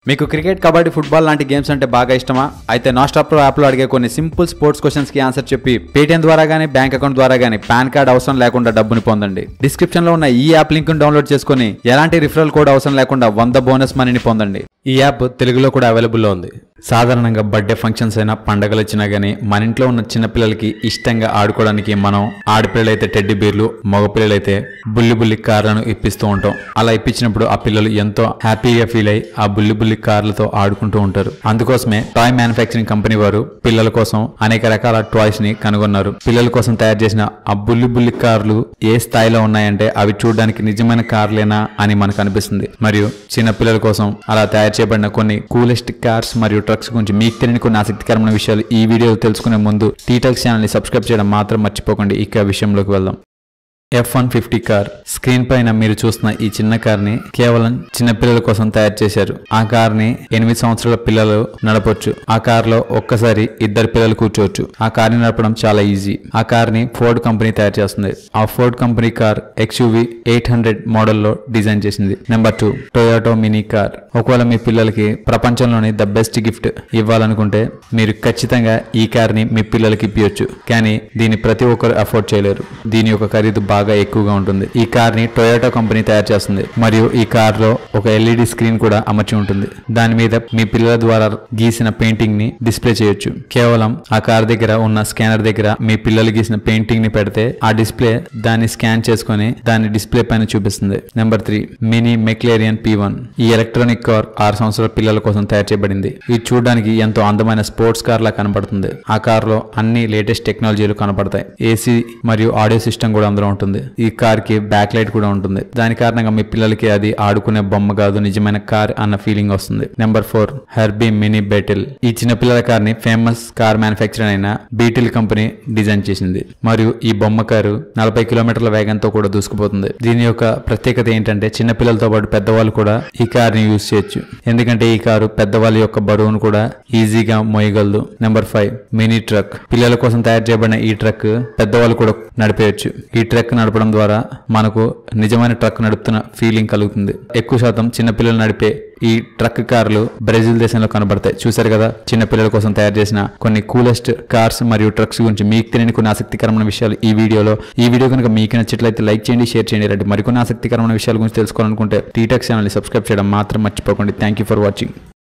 మీకు cricket kabaddi football లాంటి games అంటే బాగా ఇష్టమా అయితే నాస్టాప్ ప్రో యాప్లో అడిగే కొన్ని సింపుల్ స్పోర్ట్స్ క్వశ్చన్స్ కి ఆన్సర్ చెప్పి పేటిఎం ద్వారా గానీ బ్యాంక్ అకౌంట్ ద్వారా గానీ పాన్ కార్డ్ అవసరం లేకుండా డబ్బుని పొందండి డిస్క్రిప్షన్ లో ఉన్న ఈ యాప్ లింక్ డౌన్లోడ్ చేసుకుని ఎలాంటి రిఫరల్ కోడ్ అవసరం లేకుండా వంద బోనస్ మనీని పొందండి ఈ యాప్ తెలుగులో కూడా అవైలబుల్లో ఉంది సాధారణంగా బర్త్డే ఫంక్షన్స్ అయినా పండగలు వచ్చినా గానీ మన ఇంట్లో ఉన్న చిన్నపిల్లలకి ఇష్టంగా ఆడుకోవడానికి మనం ఆడపిల్లలైతే టెడ్డీ బీర్లు మగపిల్లలైతే బుల్లి బుల్లి కార్లను ఇప్పిస్తూ ఉంటాం అలా ఇప్పించినప్పుడు ఆ పిల్లలు ఎంతో హ్యాపీగా ఫీల్ అయ్యి ఆ బుల్లి బుల్లి కార్లతో ఆడుకుంటూ ఉంటారు అందుకోసమే టాయ్ మ్యానుఫ్యాక్చరింగ్ కంపెనీ వారు పిల్లల కోసం అనేక రకాల టాయ్స్ ని కనుగొన్నారు పిల్లల కోసం తయారు చేసిన ఆ బుల్లి బుల్లి కార్లు ఏ స్థాయిలో ఉన్నాయంటే అవి చూడడానికి నిజమైన కార్లేనా అని మనకు అనిపిస్తుంది మరియు చిన్న పిల్లల కోసం అలా తయారు చేయబడిన కొన్ని కూలెస్ట్ కార్స్ మరియు ట్రక్స్ గురించి మీకు తెలియని కొన్ని ఆసక్తికరమైన విషయాలు ఈ వీడియో తెలుసుకునే ముందు టీటెక్స్ ఛానల్ ని సబ్స్క్రైబ్ చేయడం మాత్రం మర్చిపోకండి ఇక విషయంలోకి వెళ్దాం F one fifty car screen పైన మీరు చూస్తున్న ఈ చిన్న కార్ ని కేవలం చిన్న పిల్లల కోసం తయారు చేశారు ఆ కార్ ని ఎనిమిది సంవత్సరాల పిల్లలు నడపొచ్చు ఆ కార్ లో ఒక్కసారి ఇద్దరు పిల్లలు కూర్చోవచ్చు ఆ కార్ ని నడపడం చాలా ఈజీ ఆ కార్ ని ఫోర్డ్ కంపెనీ తయారు చేస్తుంది ఆ Ford company car XUV eight hundred మోడల్లో డిజైన్ చేసింది number two Toyota mini car ఒకవేళ మీ పిల్లలకి ప్రపంచంలోని ద బెస్ట్ గిఫ్ట్ ఇవ్వాలనుకుంటే మీరు ఖచ్చితంగా ఈ కార్ ని మీ పిల్లలకి ఇప్పించవచ్చు కానీ దీన్ని ప్రతి ఒక్కరు అఫోర్డ్ చేయలేరు దీని యొక్క ఖరీదు బాగా ఎక్కువగా ఉంటుంది ఈ కార్ ని టొయోటో కంపెనీ తయారు చేస్తుంది మరియు ఈ కార్ లో ఒక ఎల్ఈడి స్క్రీన్ కూడా అమర్చి ఉంటుంది దాని మీద మీ పిల్లల ద్వారా గీసిన పెయింటింగ్ ని డిస్ప్లే చేయొచ్చు కేవలం ఆ కార్ దగ్గర ఉన్న స్కానర్ దగ్గర మీ పిల్లలు గీసిన పెయింటింగ్ ని పెడితే ఆ డిస్ప్లే దాన్ని స్కాన్ చేసుకొని దాన్ని డిస్ప్లే పైన చూపిస్తుంది number three mini McLaren P one ఈ ఎలక్ట్రానిక్ కార్ ఆరు సంవత్సరాల పిల్లల కోసం తయారు చేయబడింది ఇది చూడడానికి ఎంతో అందమైన స్పోర్ట్స్ కార్ లా కనబడుతుంది ఆ కార్ లో అన్ని లేటెస్ట్ టెక్నాలజీలు కనబడతాయి ఏసీ మరియు ఆడియో సిస్టమ్ కూడా అందులో ఉంటుంది ఈ కార్ కి బ్యాక్ లైట్ కూడా ఉంటుంది దాని కారణంగా మీ పిల్లలకి అది ఆడుకునే బొమ్మ కాదు నిజమైన కార్ అన్న ఫీలింగ్ వస్తుంది number four Herbie mini Beetle ఈ చిన్న పిల్లల కార్ ని ఫేమస్ కార్ మ్యానుఫ్యాక్చర్ అయిన బీటిల్ కంపెనీ డిజైన్ చేసింది మరియు ఈ బొమ్మ కారు నలభై కిలోమీటర్ల వేగంతో కూడా దూసుకుపోతుంది దీని యొక్క ప్రత్యేకత ఏంటంటే చిన్న పిల్లలతో పాటు పెద్దవాళ్ళు కూడా ఈ కార్ ని యూజ్ చేయొచ్చు ఎందుకంటే ఈ కారు పెద్దవాళ్ళ యొక్క బరువును కూడా ఈజీగా మోయగలదు నెంబర్ ఫైవ్ మినీ ట్రక్ పిల్లల కోసం తయారు చేయబడిన ఈ ట్రక్ పెద్దవాళ్ళు కూడా నడిపేయచ్చు ఈ ట్రక్ నడపడం ద్వారా మనకు నిజమైన ట్రక్ నడుపుతున్న ఫీలింగ్ కలుగుతుంది ఎక్కువ శాతం చిన్న పిల్లలు నడిపే ఈ ట్రక్ కార్లు బ్రెజిల్ దేశంలో కనబడతాయి చూసారు కదా చిన్న పిల్లల కోసం తయారు చేసిన కొన్ని కూలెస్ట్ కార్స్ మరియు ట్రక్స్ గురించి మీకు తెలియని కొన్ని ఆసక్తికరమైన విషయాలు ఈ వీడియోలో ఈ వీడియో కనుక మీకు నచ్చినట్లయితే లైక్ చేయండి షేర్ చేయండి రండి మరికొన్ని ఆసక్తికరమైన విషయాల గురించి తెలుసుకోవాలనుకుంటే టీటెక్ ఛానల్ని సబ్స్క్రైబ్ చేయడం మాత్రం మర్చిపోకండి థ్యాంక్ యూ ఫర్ వాచింగ్